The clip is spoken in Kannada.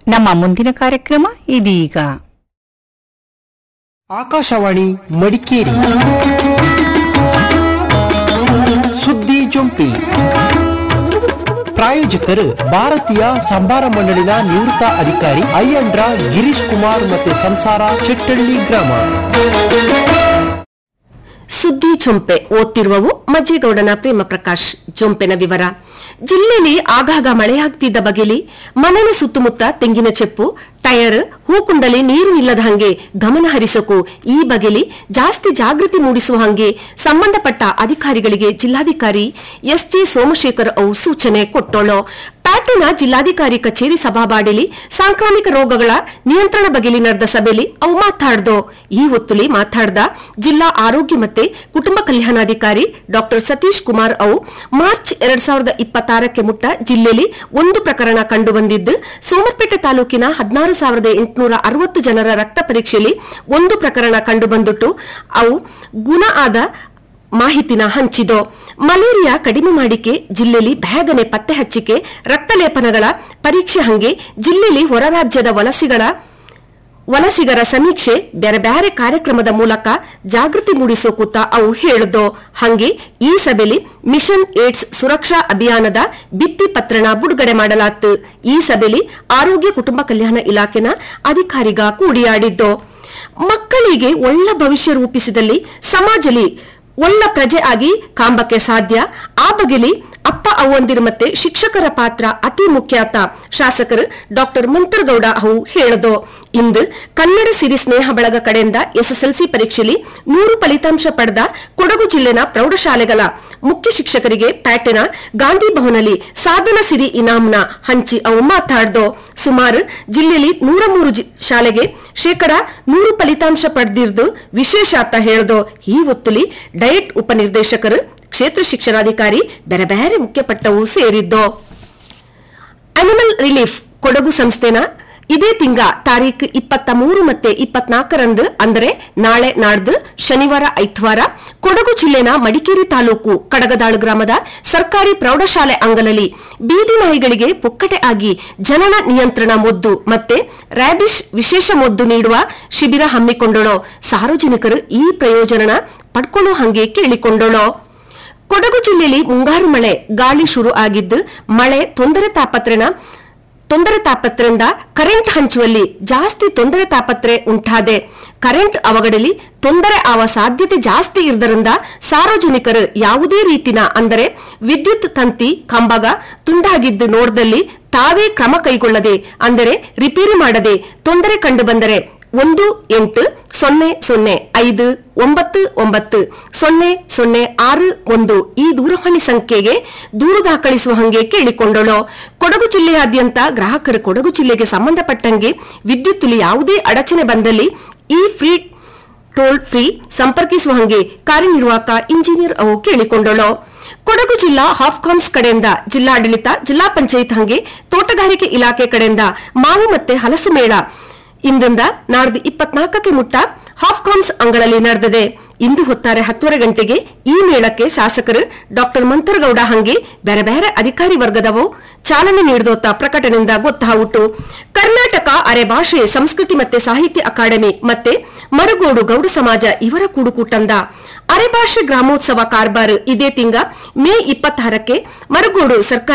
ನಮ್ಮ ಮುಂದಿನ ಕಾರ್ಯಕ್ರಮ ಇದೀಗ ಆಕಾಶವಾಣಿ ಮಡಿಕೇರಿ ಸುದ್ದಿ ಜೊಂಪಿ ಪ್ರಾಯೋಜಕರು ಭಾರತೀಯ ಸಂಭಾರ ಮಂಡಳಿನ ನಿವೃತ್ತ ಅಧಿಕಾರಿ ಅಯ್ಯಂಡ್ರ ಗಿರೀಶ್ ಕುಮಾರ್ ಮತ್ತು ಸಂಸಾರ ಚೆಟ್ಟಳ್ಳಿ ಗ್ರಾಮ ಸುದ್ದಿ ಜೊಂಪೆ ಓದ್ತಿರುವವು ಮಜ್ಜೇಗೌಡನ ಪ್ರೇಮ ಪ್ರಕಾಶ್ ಜೊಂಪೆನ ವಿವರ ಜಿಲ್ಲೆಯಲ್ಲಿ ಆಗಾಗ ಮಳೆಯಾಗ್ತಿದ್ದ ಬಗೆಲಿ ಮನೆಯ ಸುತ್ತಮುತ್ತ ತೆಂಗಿನ ಚೆಪ್ಪು ಟಯರ್ ಹೂಕುಂಡಲಿ ನೀರು ನಿಲ್ಲದ ಹಂಗೆ ಗಮನ ಹರಿಸೋಕು ಈ ಬಗೆಲಿ ಜಾಸ್ತಿ ಜಾಗೃತಿ ಮೂಡಿಸುವ ಹಂಗೆ ಸಂಬಂಧಪಟ್ಟ ಅಧಿಕಾರಿಗಳಿಗೆ ಜಿಲ್ಲಾಧಿಕಾರಿ ಎಸ್ ಜೆ ಸೋಮಶೇಖರ್ ಅವು ಸೂಚನೆ ಕೊಟ್ಟೋಳು ಪ್ಯಾಟಿನ ಜಿಲ್ಲಾಧಿಕಾರಿ ಕಚೇರಿ ಸಭಾಬಾಡಿಲಿ ಸಾಂಕ್ರಾಮಿಕ ರೋಗಗಳ ನಿಯಂತ್ರಣ ಬಗೆಲಿ ನಡೆದ ಸಭೆಯಲ್ಲಿ ಅವು ಮಾತಾಡ್ದೋ ಈ ಹೊತ್ತುಲಿ ಮಾತಾಡ್ದ ಜಿಲ್ಲಾ ಆರೋಗ್ಯ ಮತ್ತೆ ಕುಟುಂಬ ಕಲ್ಯಾಣಾಧಿಕಾರಿ ಡಾಕ್ಟರ್ ಸತೀಶ್ ಕುಮಾರ್ ಅವು ಮಾರ್ಚ್ ಎರಡ್ ಸಾವಿರದ ಇಪ್ಪತ್ತಾರಕ್ಕೆ ಮುಟ್ಟ ಜಿಲ್ಲೆಯಲ್ಲಿ ಒಂದು ಪ್ರಕರಣ ಕಂಡು ಬಂದಿದ್ದು ಸೋಮರ್ಪೇಟೆ ತಾಲೂಕಿನ ಹದಿನಾರು ಸಾವಿರದ ಎಂಟುನೂರ ಅರವತ್ತು ಜನರ ರಕ್ತ ಪರೀಕ್ಷೆಯಲ್ಲಿ ಒಂದು ಪ್ರಕರಣ ಕಂಡು ಬಂದುಟ್ಟು ಅವು ಗುಣ ಆದ ಮಾಹಿತಿನ ಹಂಚಿದೋ ಮಲೇರಿಯಾ ಕಡಿಮೆ ಮಾಡಿಕೆ ಜಿಲ್ಲೆಯಲ್ಲಿ ಬೇಗನೆ ಪತ್ತೆ ಹಚ್ಚಿಕೆ ರಕ್ತಲೇಪನಗಳ ಪರೀಕ್ಷೆ ಹಂಗೆ ಜಿಲ್ಲೆಯಲ್ಲಿ ಹೊರ ರಾಜ್ಯದ ವಲಸಿಗಳ ವಲಸಿಗರ ಸಮೀಕ್ಷೆ ಬೇರೆ ಬೇರೆ ಕಾರ್ಯಕ್ರಮದ ಮೂಲಕ ಜಾಗೃತಿ ಮೂಡಿಸೋಕುತ್ತ ಅವು ಹೇಳಿದೋ ಹಂಗೆ ಈ ಸಭೆಯಲ್ಲಿ ಮಿಷನ್ ಏಡ್ಸ್ ಸುರಕ್ಷಾ ಅಭಿಯಾನದ ಭಿತ್ತಿ ಪತ್ರಣ ಬಿಡುಗಡೆ ಮಾಡಲಾತು ಈ ಸಭೆಯಲ್ಲಿ ಆರೋಗ್ಯ ಕುಟುಂಬ ಕಲ್ಯಾಣ ಇಲಾಖೆನ ಅಧಿಕಾರಿಗ ಕೂಡಿಯಾಡಿದ್ದೋ ಮಕ್ಕಳಿಗೆ ಒಳ್ಳ ಭವಿಷ್ಯ ರೂಪಿಸಿದಲ್ಲಿ ಸಮಾಜಲಿ ಒಳ್ಳ ಪ್ರಜೆ ಆಗಿ ಕಾಂಬಕ್ಕೆ ಸಾಧ್ಯ ಆ ಬಗೆಲಿ ಅಪ್ಪ ಅವ್ವಂದಿರು ಮತ್ತೆ ಶಿಕ್ಷಕರ ಪಾತ್ರ ಅತಿ ಮುಖ್ಯ ಅಂತ ಶಾಸಕರು ಡಾಕ್ಟರ್ ಮಂತರ್ಗೌಡ ಅವು ಹೇಳದೋ ಇಂದು ಕನ್ನಡ ಸಿರಿ ಸ್ನೇಹ ಬಳಗ ಕಡೆಯಿಂದ ಎಸ್ಎಸ್ಎಲ್ಸಿ ಪರೀಕ್ಷೆಯಲ್ಲಿ ನೂರು ಫಲಿತಾಂಶ ಪಡೆದ ಕೊಡಗು ಜಿಲ್ಲೆನ ಪ್ರೌಢಶಾಲೆಗಳ ಮುಖ್ಯ ಶಿಕ್ಷಕರಿಗೆ ಪ್ಯಾಟಿನ ಗಾಂಧಿ ಭವನಲ್ಲಿ ಸಾಧನ ಸಿರಿ ಇನಾಮ್ನ ಹಂಚಿ ಅವು ಮಾತಾಡ್ದೋ ಸುಮಾರು ಜಿಲ್ಲೆಯಲ್ಲಿ ನೂರ ಮೂರು ಜಿ- ಶಾಲೆಗೆ ಶೇಕಡ ನೂರು ಫಲಿತಾಂಶ ಪಡೆದಿರ್ದು ವಿಶೇಷ ಅಂತ ಹೇಳ್ದೋ ಈ ಹೊತ್ತುಲಿ ಡಯಟ್ ಉಪನಿರ್ದೇಶಕರು ಕ್ಷೇತ್ರ ಶಿಕ್ಷಣಾಧಿಕಾರಿ ಬೇರೆ ಬೇರೆ ಮುಖ್ಯಪಟ್ಟವು ಸೇರಿದ್ದೋ ಅನಿಮಲ್ ರಿಲೀಫ್ ಕೊಡಗು ಸಂಸ್ಥೆನ ಇದೇ ತಿಂಗ ತಾರೀಖು ಇಪ್ಪತ್ತ ಮೂರು ಮತ್ತೆ ಇಪ್ಪತ್ನಾಲ್ಕರಂದು ಅಂದರೆ ನಾಳೆ ನಾಡ್ದು ಶನಿವಾರ ಐತ್ವಾರ ಕೊಡಗು ಜಿಲ್ಲೆನ ಮಡಿಕೇರಿ ತಾಲೂಕು ಕಡಗದಾಳು ಗ್ರಾಮದ ಸರ್ಕಾರಿ ಪ್ರೌಢಶಾಲೆ ಅಂಗಲಲ್ಲಿ ಬೀದಿ ನಾಯಿಗಳಿಗೆ ಪುಕ್ಕಟೆ ಆಗಿ ಜನನ ನಿಯಂತ್ರಣ ಮೊದ್ದು ಮತ್ತೆ ರ್ಯಾಬಿಶ್ ವಿಶೇಷ ಮೊದ್ದು ನೀಡುವ ಶಿಬಿರ ಹಮ್ಮಿಕೊಂಡಳೋ ಸಾರ್ವಜನಿಕರು ಈ ಪ್ರಯೋಜನ ಪಡ್ಕೊಳ್ಳೋ ಹಂಗೆ ಕೇಳಿಕೊಂಡಳೋ ಕೊಡಗು ಜಿಲ್ಲೆಯಲ್ಲಿ ಮುಂಗಾರು ಮಳೆ ಗಾಳಿ ಶುರು ಆಗಿದ್ದು ಮಳೆ ತೊಂದರೆ ತಾಪತ್ರೆನ ತೊಂದರೆ ತಾಪತ್ರೆಯಿಂದ ಕರೆಂಟ್ ಹಂಚುವಲ್ಲಿ ಜಾಸ್ತಿ ತೊಂದರೆ ತಾಪತ್ರೆ ಉಂಟಾದೆ ಕರೆಂಟ್ ಅವಗಡಲಿ ತೊಂದರೆ ಆವ ಸಾಧ್ಯತೆ ಜಾಸ್ತಿ ಇರುವುದರಿಂದ ಸಾರ್ವಜನಿಕರು ಯಾವುದೇ ರೀತಿನ ಅಂದರೆ ವಿದ್ಯುತ್ ತಂತಿ ಕಂಬಗ ತುಂಡಾಗಿದ್ದು ನೋಡ್ದಲ್ಲಿ ತಾವೇ ಕ್ರಮ ಕೈಗೊಳ್ಳದೆ ಅಂದರೆ ರಿಪೇರಿ ಮಾಡದೆ ತೊಂದರೆ ಕಂಡು ಬಂದರೆ ಒಂದು ಎಂಟು ಸೊನ್ನೆ ಸೊನ್ನೆ ಐದು ಒಂಬತ್ತು ಒಂಬತ್ತು ಸೊನ್ನೆ ಸೊನ್ನೆ ಆರು ಒಂದು ಈ ದೂರವಾಣಿ ಸಂಖ್ಯೆಗೆ ದೂರು ದಾಖಲಿಸುವ ಹಂಗೆ ಕೇಳಿಕೊಂಡಳು ಕೊಡಗು ಜಿಲ್ಲೆಯಾದ್ಯಂತ ಗ್ರಾಹಕರು ಕೊಡಗು ಜಿಲ್ಲೆಗೆ ಸಂಬಂಧಪಟ್ಟಂಗೆ ವಿದ್ಯುತ್ತಲ್ಲಿ ಯಾವುದೇ ಅಡಚಣೆ ಬಂದಲ್ಲಿ ಈ ಫ್ರೀ ಟೋಲ್ ಫ್ರೀ ಸಂಪರ್ಕಿಸುವ ಹಂಗೆ ಕಾರ್ಯನಿರ್ವಾಹಕ ಇಂಜಿನಿಯರ್ ಅವು ಕೇಳಿಕೊಂಡಳು ಕೊಡಗು ಜಿಲ್ಲಾ ಹಾಫ್ಕಾಮ್ಸ್ ಕಡೆಯಿಂದ ಜಿಲ್ಲಾಡಳಿತ ಜಿಲ್ಲಾ ಪಂಚಾಯತ್ ಹಂಗೆ ತೋಟಗಾರಿಕೆ ಇಲಾಖೆ ಕಡೆಯಿಂದ ಮಾವು ಮತ್ತೆ ಹಲಸು ಮೇಳ ಇಂದಿಂದ ನಾಡ್ದು ಇಪ್ಪತ್ನಾಲ್ಕಕ್ಕೆ ಮುಟ್ಟ ಹಾಫ್ಕಾಮ್ಸ್ ಅಂಗಳಲ್ಲಿ ನಡೆದಿದೆ ಇಂದು ಹೊತ್ತಾರೆ ಹತ್ತುವರೆ ಗಂಟೆಗೆ ಈ ಮೇಳಕ್ಕೆ ಶಾಸಕರು ಡಾಕ್ಟರ್ ಮಂತರಗೌಡ ಹಂಗೆ ಬೇರೆ ಬೇರೆ ಅಧಿಕಾರಿ ವರ್ಗದವು ಚಾಲನೆ ನೀಡಿದೋತ ಪ್ರಕಟಣೆಯಿಂದ ಗೊತ್ತಾವುಟ್ಟು ಕರ್ನಾಟಕ ಅರೆ ಭಾಷೆ ಸಂಸ್ಕೃತಿ ಮತ್ತೆ ಸಾಹಿತ್ಯ ಅಕಾಡೆಮಿ ಮತ್ತೆ ಮರಗೋಡು ಗೌಡ ಸಮಾಜ ಇವರ ಕೂಡುಕೂಟಂದ ಅರೆ ಭಾಷೆ ಗ್ರಾಮೋತ್ಸವ ಕಾರ್ಬಾರ್ ಇದೇ ತಿಂಗ ಮೇ ಇಪ್ಪತ್ತಾರಕ್ಕೆ ಮರಗೋಡು ಸರ್ಕಾರಿ